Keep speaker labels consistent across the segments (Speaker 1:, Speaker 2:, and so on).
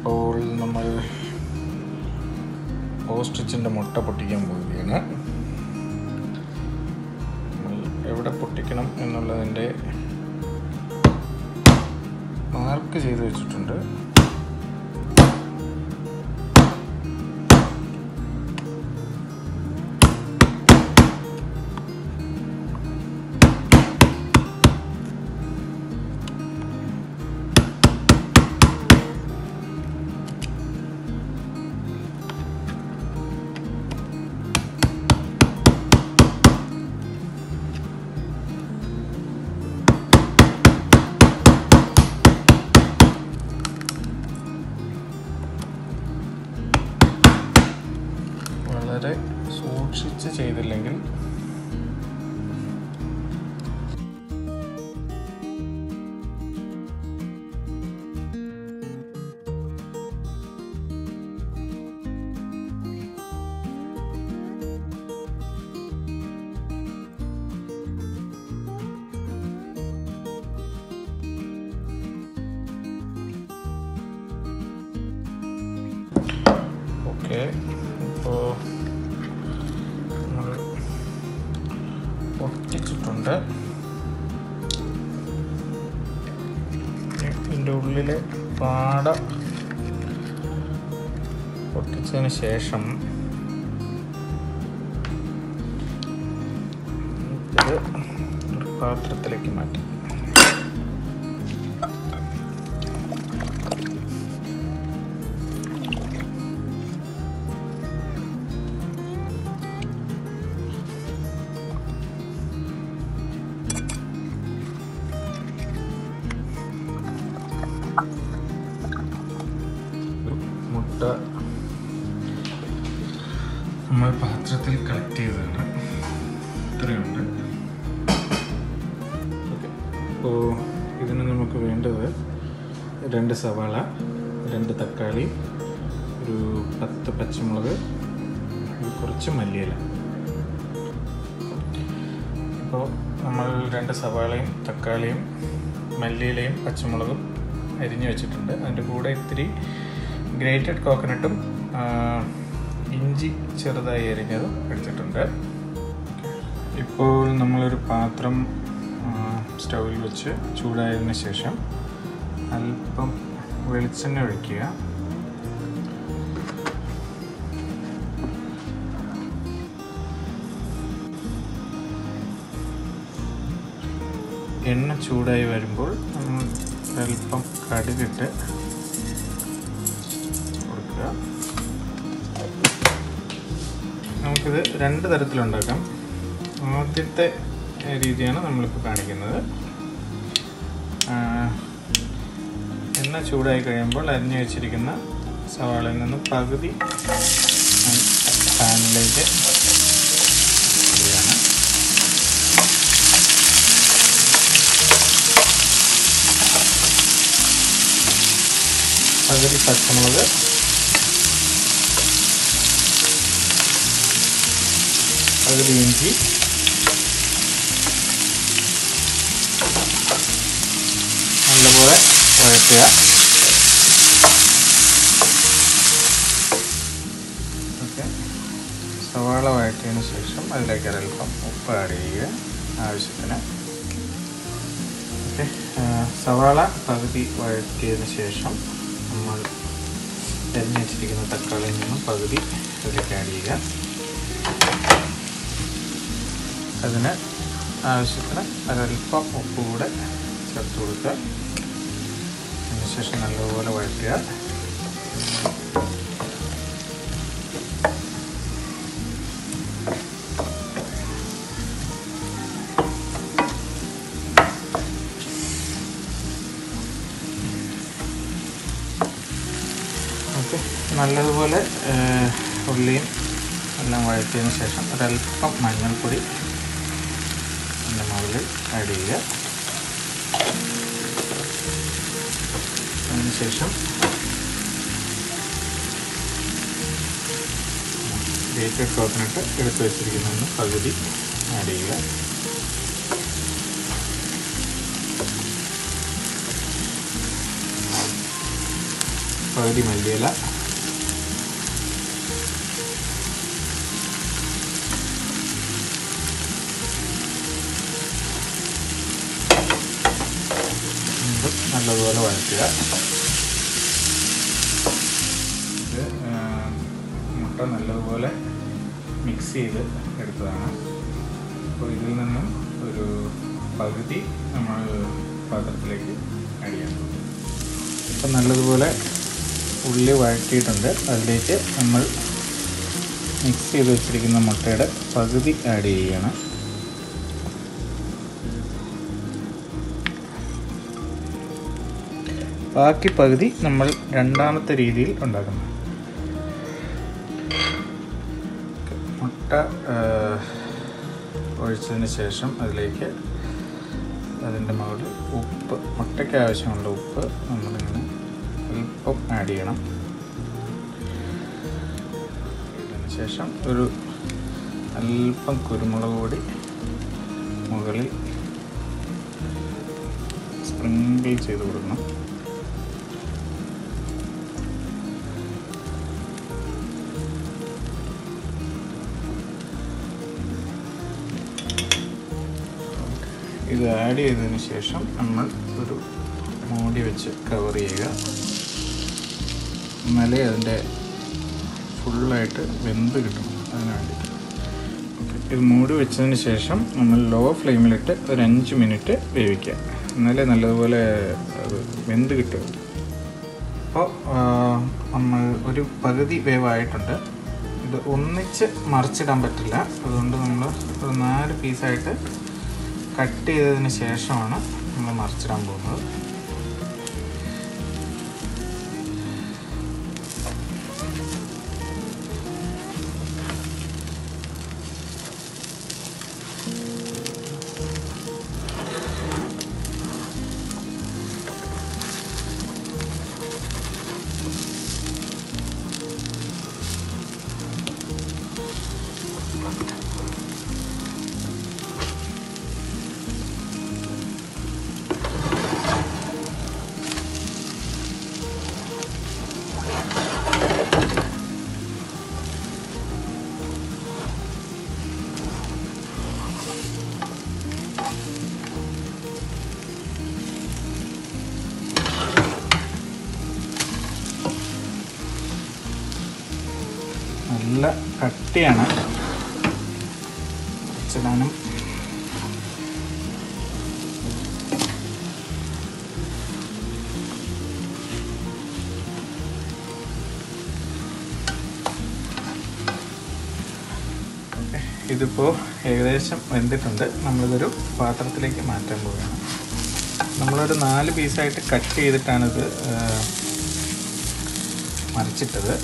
Speaker 1: ഇപ്പോൾ നമ്മൾ ഓസ്ട്രിച്ചിൻ്റെ മുട്ട പൊട്ടിക്കാൻ പോവുകയാണ് നമ്മൾ എവിടെ പൊട്ടിക്കണം എന്നുള്ളതിൻ്റെ മാർക്ക് ചെയ്ത് വെച്ചിട്ടുണ്ട് വളരെ സൂക്ഷിച്ച് ചെയ്തില്ലെങ്കിൽ ഓക്കെ ഇപ്പോൾ നമ്മൾ പൊട്ടിച്ചിട്ടുണ്ട് ഇതിൻ്റെ ഉള്ളിലെ പാട പൊട്ടിച്ചതിന് ശേഷം ഇത് ഒരു പാത്രത്തിലേക്ക് മാറ്റാം ഒരു മുട്ട നമ്മൾ പാത്രത്തിൽ കളക്ട് ചെയ്തതാണ് ഇത്രയുണ്ട് ഓക്കെ അപ്പോൾ ഇതിന് നമുക്ക് വേണ്ടത് രണ്ട് സവാള രണ്ട് തക്കാളി ഒരു പത്ത് പച്ചമുളക് ഒരു കുറച്ച് മല്ലിയില അപ്പോൾ നമ്മൾ രണ്ട് സവാളയും തക്കാളിയും മല്ലിയിലയും പച്ചമുളകും അരിഞ്ഞു വെച്ചിട്ടുണ്ട് അതിൻ്റെ കൂടെ ഇത്തിരി ഗ്രേറ്റഡ് കോക്കനട്ടും ഇഞ്ചി ചെറുതായി അരിഞ്ഞതും എടുത്തിട്ടുണ്ട് ഇപ്പോൾ നമ്മളൊരു പാത്രം സ്റ്റൗവിൽ വെച്ച് ചൂടായതിന് ശേഷം അല്പം വെളിച്ചെണ്ണ ഒഴിക്കുക എണ്ണ ചൂടായി വരുമ്പോൾ നമ്മൾ അല്പം കടുകിട്ട് കൊടുക്കുക നമുക്കിത് രണ്ട് തരത്തിലുണ്ടാക്കാം ആദ്യത്തെ രീതിയാണ് നമ്മളിപ്പോൾ കാണിക്കുന്നത് ആ, എണ്ണ ചൂടായി കഴിയുമ്പോൾ അരിഞ്ഞു വെച്ചിരിക്കുന്ന സവാളയിൽ നിന്ന് പകുതി പാനിലേക്ക് ഇടുകയാണ് പകുതി പച്ചമുളക് പകുതി ഇഞ്ചി നല്ലപോലെ വഴറ്റുക ഓക്കെ സവാള വഴറ്റിയതിന് ശേഷം അതിലേക്ക് ഒരൽപ്പം ഉപ്പ് ആഡ് ചെയ്യുക ആവശ്യത്തിന് ഓക്കെ സവാള പകുതി വഴറ്റിയതിന് ശേഷം നമ്മൾ അരിഞ്ഞ് വെച്ചിരിക്കുന്ന തക്കാളിയിൽ നിന്നും പകുതി ഇതിലേക്ക് ആഡ് ചെയ്യുക അതിന് ആവശ്യത്തിന് ഒരൽപ്പം ഉപ്പ് കൂടെ ചേർത്ത് കൊടുക്കുക അതിനുശേഷം നല്ലപോലെ വഴറ്റുക ഓക്കെ നല്ലതുപോലെ ഏഹ്, ഉള്ളിയും എല്ലാം വഴറ്റിയതിന് ശേഷം ഒരല്പം മഞ്ഞൾപ്പൊടി അതിൻ്റെ മുകളിൽ ആഡ് ചെയ്യുക അതിനുശേഷം ഗ്രേറ്റഡ് കോക്കനട്ട് എടുത്ത് വെച്ചിരിക്കുന്നതിന് പകുതി ആഡ് ചെയ്യുക പകുതി മല്ലിയില വീണ്ടും നല്ലതുപോലെ വഴറ്റുക ഇത് ആ, മുട്ട നല്ലതുപോലെ മിക്സ് ചെയ്ത് എടുത്തതാണ് അപ്പോൾ ഇതിൽ നിന്നും ഒരു പകുതി നമ്മൾ പാത്രത്തിലേക്ക് ആഡ് ചെയ്യാൻ പോകും ഇപ്പം നല്ലതുപോലെ ഉള്ളി വഴറ്റിയിട്ടുണ്ട് അതിലേക്ക് നമ്മൾ മിക്സ് ചെയ്ത് വെച്ചിരിക്കുന്ന മുട്ടയുടെ പകുതി ആഡ് ചെയ്യണം ബാക്കി പകുതി നമ്മൾ രണ്ടാമത്തെ രീതിയിൽ ഉണ്ടാക്കുന്നു മുട്ട ആ, ഒഴിച്ചതിന് ശേഷം അതിലേക്ക് അതിൻ്റെ മുകളിൽ ഉപ്പ് മുട്ടയ്ക്ക് ആവശ്യമുള്ള ഉപ്പ് നമ്മളിങ്ങനെ അല്പം ആഡ് ചെയ്യണം അതിന് ശേഷം ഒരു അല്പം കുരുമുളക് പൊടി മുകളിൽ സ്പ്രിങ്കിൾ ചെയ്ത് കൊടുക്കണം ഇത് ആഡ് ചെയ്തതിന് ശേഷം നമ്മൾ ഒരു മൂടി വെച്ച് കവർ ചെയ്യുക എന്നാലേ അതിൻ്റെ ഫുള്ളായിട്ട് വെന്ത് കിട്ടും അതിന് വേണ്ടിയിട്ട് ഓക്കെ ഇത് മൂടി വെച്ചതിന് ശേഷം നമ്മൾ ലോ ഫ്ലെയിമിലിട്ട് ഒരു അഞ്ച് മിനിറ്റ് വേവിക്കുക എന്നാലേ നല്ലതുപോലെ അത് വെന്ത് കിട്ടും അപ്പോൾ നമ്മൾ ഒരു പകുതി വേവായിട്ടുണ്ട് ഇത് ഒന്നിച്ച് മറിച്ചിടാൻ പറ്റില്ല അതുകൊണ്ട് നമ്മൾ ഒരു നാല് പീസായിട്ട് കട്ട് ചെയ്തതിന് ശേഷമാണ് നമ്മൾ മറിച്ചിടാൻ പോകുന്നത് നല്ല കട്ടിയാണ് വെച്ചിടാനും ഓക്കെ ഇതിപ്പോൾ ഏകദേശം വെന്തിട്ടുണ്ട് നമ്മളിതൊരു പാത്രത്തിലേക്ക് മാറ്റാൻ പോവുകയാണ് നമ്മളൊരു നാല് പീസായിട്ട് കട്ട് ചെയ്തിട്ടാണിത് ആ, മറിച്ചിട്ടത്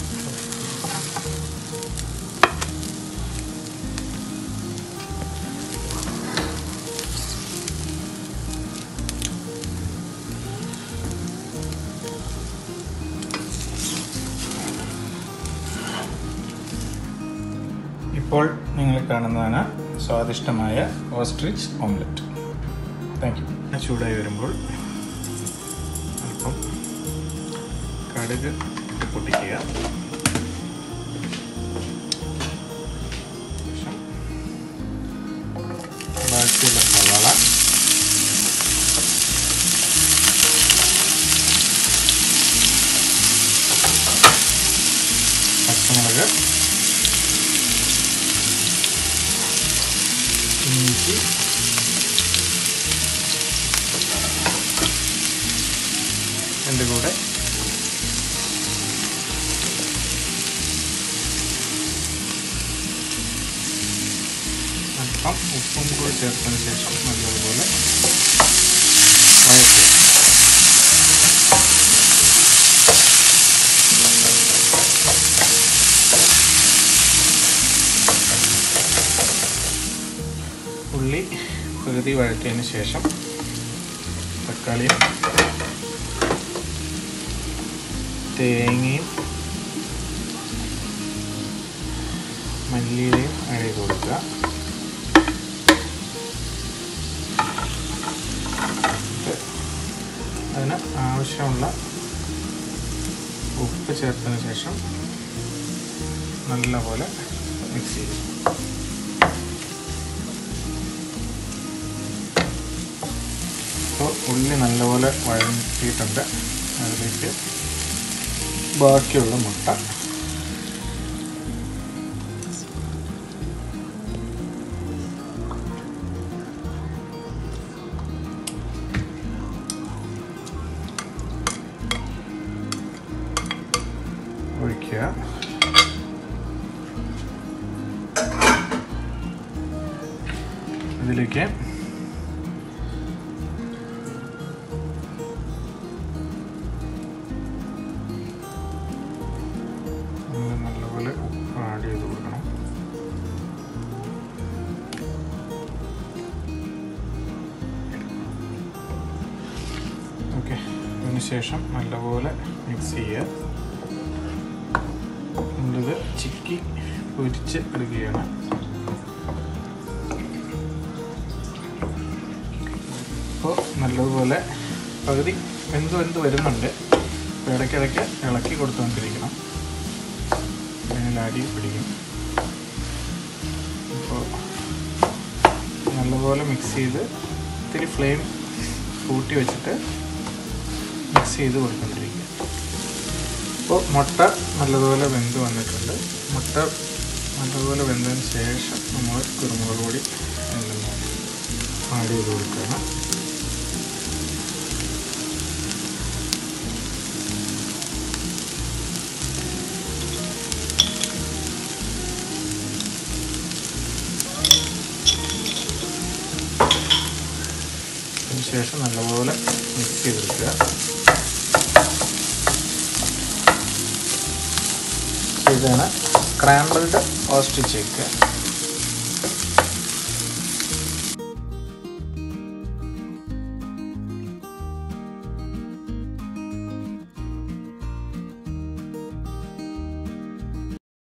Speaker 1: ഇപ്പോൾ നിങ്ങൾ കാണുന്നതാണ് സ്വാദിഷ്ടമായ ഓസ്ട്രിച്ച് ഓംലെറ്റ് താങ്ക് യു ചൂടായി വരുമ്പോൾ അല്പം കടുക് ഇട്ട് പൊട്ടിക്കുക ശേഷം ബാക്കിയുള്ള സവാള പച്ചമുളക് ഇഞ്ചി എൻ്റെ കൂടെ അല്പം ഉപ്പും കൂടി ചേർത്തതിന് ശേഷം നല്ലതുപോലെ വഴറ്റുക ഉള്ളി പകുതി വഴറ്റിയതിന് ശേഷം തക്കാളിയും തേങ്ങയും മല്ലിയിലയും ആഡ് ചെയ്ത് കൊടുക്കുക എന്നിട്ട് അതിന് ആവശ്യമുള്ള ഉപ്പ് ചേർത്തതിന് ശേഷം നല്ലപോലെ മിക്സ് ചെയ്യും അപ്പോൾ ഉള്ളി നല്ലപോലെ വഴറ്റിയിട്ടുണ്ട് അതിലേക്ക് ബാക്കിയുള്ള മുട്ട ഒഴിക്കുക ഇതിലേക്ക് നമ്മൾ നല്ലപോലെ ഉപ്പ് ആഡ് ചെയ്ത് കൊടുക്കണം ഓക്കെ അതിനുശേഷം നല്ലപോലെ മിക്സ് ചെയ്യുക നമ്മളിത് ചിക്കി പൊരിച്ച് എടുക്കുകയാണ് അപ്പോൾ നല്ലതുപോലെ പകുതി വെന്ത് വെന്ത് വരുന്നുണ്ട് അപ്പോൾ ഇടയ്ക്കിടയ്ക്ക് ഇളക്കി കൊടുത്തുകൊണ്ടിരിക്കണം അല്ലെങ്കിൽ അടി പിടിക്കും അപ്പോൾ നല്ലപോലെ മിക്സ് ചെയ്ത് ഇത്തിരി ഫ്ലെയിം കൂട്ടി വെച്ചിട്ട് മിക്സ് ചെയ്ത് കൊടുത്തുകൊണ്ടിരിക്കുക അപ്പോൾ മുട്ട നല്ലതുപോലെ വെന്ത് വന്നിട്ടുണ്ട് മുട്ട നല്ലതുപോലെ വെന്തതിന് ശേഷം നമ്മൾ കുരുമുളക് പൊടി ആഡ് ചെയ്ത് കൊടുക്കണം അതിനുശേഷം നല്ലപോലെ മിക്സ് ചെയ്തെടുക്കുക ഇതാണ് സ്ക്രാമ്പിൾഡ് ഓസ്ട്രിച്ച് എഗ്